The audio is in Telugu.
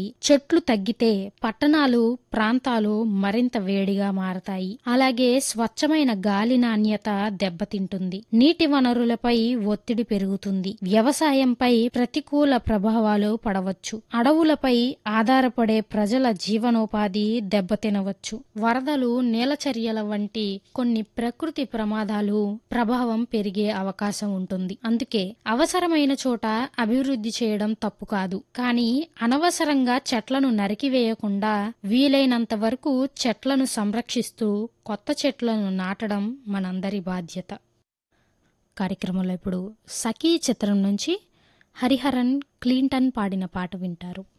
పెరుగుతాయి చెట్లు తగ్గితే పట్టణాలు ప్రాంతాలు మరింత వేడిగా మారతాయి అలాగే స్వచ్ఛమైన గాలి నాణ్యత దెబ్బతింటుంది నీటి వనరులపై ఒత్తిడి పెరుగుతుంది వ్యవసాయంపై ప్రతికూల ప్రభావాలు పడవచ్చు అడవులపై ఆధారపడే ప్రజల జీవనోపాధి దెబ్బతినవచ్చు వరదలు నేలచర్యల వంటి కొన్ని ప్రకృతి ప్రమాదాలు ప్రభావం పెరిగే అవకాశం ఉంటుంది అందుకే అవసరమైన చోట అభివృద్ధి చేయడం తప్పు కాదు కానీ అనవసరంగా చెట్లను నరికివేయకుండా వీలైనంత వరకు చెట్లను సంరక్షిస్తూ కొత్త చెట్లను నాటడం మనందరి బాధ్యత కార్యక్రమంలో ఇప్పుడు సఖీ చిత్రం నుంచి హరిహరన్ క్లింటన్ పాడిన పాట వింటారు